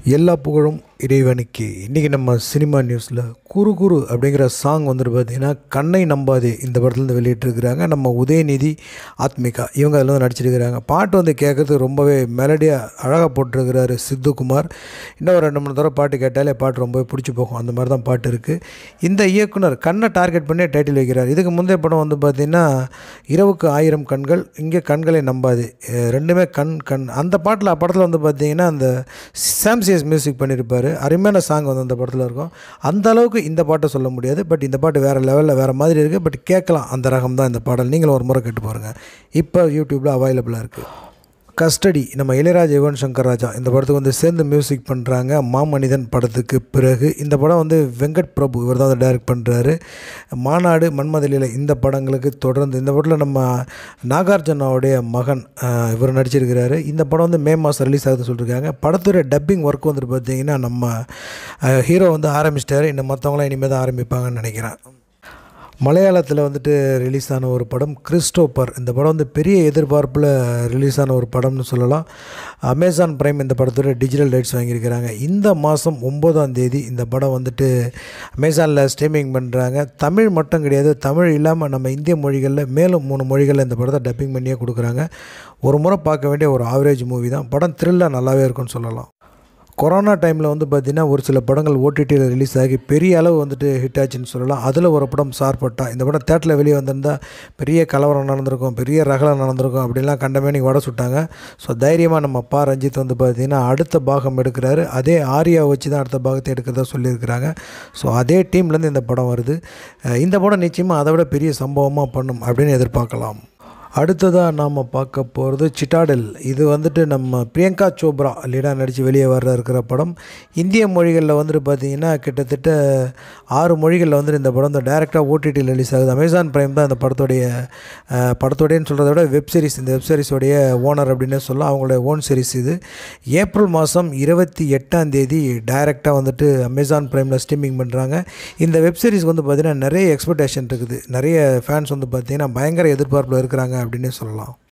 எல்லா புகழும் இறைவனுக்கு இன்றைக்கி நம்ம சினிமா நியூஸில் குரு குரு அப்படிங்கிற சாங் வந்துட்டு பார்த்தீங்கன்னா கண்ணை நம்பாதே இந்த படத்துலேருந்து வெளியிட்டிருக்கிறாங்க நம்ம உதயநிதி ஆத்மிகா இவங்க அதில் வந்து நடிச்சிருக்கிறாங்க பாட்டு வந்து கேட்குறதுக்கு ரொம்பவே மெலடியாக அழகாக போட்டிருக்கிறாரு சித்துக்குமார் இன்னும் ஒரு ரெண்டு மூணு தடவை பாட்டு கேட்டாலே பாட்டு ரொம்பவே பிடிச்சி போகும் அந்த மாதிரி தான் பாட்டு இருக்குது இந்த இயக்குனர் கண்ணை டார்கெட் பண்ணி டைட்டில் வைக்கிறார் இதுக்கு முந்தைய படம் வந்து பார்த்திங்கன்னா இரவுக்கு ஆயிரம் கண்கள் இங்கே கண்களை நம்பாது அஹ் ரெண்டுமே கண் கண் அந்த பாட்டில் படத்தில் வந்து பார்த்தீங்கன்னா அந்த சாம்சியஸ் மியூசிக் பண்ணியிருப்பார் அருமையான சாங் வந்து அந்த படத்தில் இருக்கும் அந்த அளவுக்கு இந்த பாட்டை சொல்ல முடியாது பட் இந்த பாட்டு வேறு லெவலில் வேறு மாதிரி இருக்குது பட் கேட்கலாம் அந்த ரகம் தான் இந்த பாடல் நீங்களும் ஒரு முறை கேட்டு பாருங்கள் இப்போ யூடியூப்பில் அவைலபிளாக இருக்குது கஸ்டடி நம்ம இளையராஜா யுவன் சங்கர் ராஜா இந்த படத்துக்கு வந்து சேர்ந்து மியூசிக் பண்ணுறாங்க மாமனிதன் படத்துக்கு பிறகு இந்த படம் வந்து வெங்கட் பிரபு இவர் தான் வந்து டைரக்ட் பண்ணுறாரு மாநாடு மன்மதலியில் இந்த படங்களுக்கு தொடர்ந்து இந்த படத்தில் நம்ம நாகார்ஜுனாவுடைய மகன் ஆஹ், இவர் நடிச்சிருக்கிறாரு இந்த படம் வந்து மே மாதம் ரிலீஸ் ஆகுதுன்னு சொல்லியிருக்காங்க படத்துடைய டப்பிங் ஒர்க் வந்துட்டு பார்த்தீங்கன்னா நம்ம ஹீரோ வந்து ஆரம்பிச்சிட்டாரு இன்னும் மற்றவங்களாம் இனிமேல் தான் ஆரம்பிப்பாங்கன்னு நினைக்கிறேன் மலையாளத்தில் வந்துட்டு ரிலீஸ் ஆன ஒரு படம் கிறிஸ்டோபர் இந்த படம் வந்து பெரிய எதிர்பார்ப்பில் ரிலீஸ் ஆன ஒரு படம்னு சொல்லலாம் அமேசான் பிரைம் இந்த படத்தோட டிஜிட்டல் ரைட்ஸ் வாங்கியிருக்கிறாங்க இந்த மாதம் ஒம்போதாம் தேதி இந்த படம் வந்துட்டு அமேசானில் ஸ்ட்ரீமிங் பண்ணுறாங்க தமிழ் மட்டும் கிடையாது தமிழ் இல்லாமல் நம்ம இந்திய மொழிகளில் மேலும் மூணு மொழிகளில் இந்த படத்தை டப்பிங் பண்ணியே கொடுக்குறாங்க ஒரு முறை பார்க்க வேண்டிய ஒரு ஆவரேஜ் மூவி தான் படம் த்ரில்லாக நல்லாவே இருக்கும்னு சொல்லலாம் கொரோனா டைமில் வந்து பார்த்திங்கன்னா ஒரு சில படங்கள் ஓடிடியில் ரிலீஸ் ஆகி பெரிய அளவு வந்துட்டு ஹிட் ஆச்சுன்னு சொல்லலாம் அதில் ஒரு படம் சார்பட்டா இந்த படம் தேட்டரில் வெளியே வந்திருந்தால் பெரிய கலவரம் நடந்திருக்கும் பெரிய ரகலம் நடந்திருக்கும் அப்படின்லாம் கண்டமேனி வடை சுட்டாங்க ஸோ தைரியமாக நம்ம பா ரஞ்சித் வந்து பார்த்திங்கன்னா அடுத்த பாகம் எடுக்கிறாரு அதே ஆரியா வச்சு தான் அடுத்த பாகத்தை எடுக்கிறதா சொல்லியிருக்கிறாங்க ஸோ அதே டீம்லேருந்து இந்த படம் வருது அஹ் இந்த படம் நிச்சயமாக அதை விட பெரிய சம்பவமாக பண்ணும் அப்படின்னு எதிர்பார்க்கலாம் அடுத்ததாக நாம் பார்க்க போகிறது சிட்டாடல் இது வந்துட்டு நம்ம பிரியங்கா சோப்ரா லீடாக நடித்து வெளியே வர இருக்கிற படம் இந்திய மொழிகளில் வந்துட்டு பார்த்தீங்கன்னா கிட்டத்தட்ட ஆறு மொழிகளில் வந்துட்டு இந்த படம் இந்த டேரெக்டாக ஓடிடியில் ரிலீஸ் ஆகுது அமேசான் பிரைம் தான் இந்த படத்துடைய அஹ், படத்தோடையன்னு சொல்கிறத விட வெப் சீரிஸ் இந்த வெப் சீரிஸோடைய ஓனர் அப்படின்னு சொல்லலாம் அவங்களுடைய ஓன் சீரிஸ் இது ஏப்ரல் மாதம் இருபத்தி எட்டாம் தேதி டைரெக்டாக வந்துட்டு அமேசான் ப்ரைமில் ஸ்ட்ரீமிங் பண்ணுறாங்க இந்த வெப் சீரிஸ் வந்து பார்த்திங்கன்னா நிறைய எக்ஸ்பெக்டேஷன் இருக்குது நிறைய ஃபேன்ஸ் வந்து பார்த்திங்கன்னா பயங்கர எதிர்பார்ப்பில் இருக்கிறாங்க அப்படின்னே சொல்லலாம்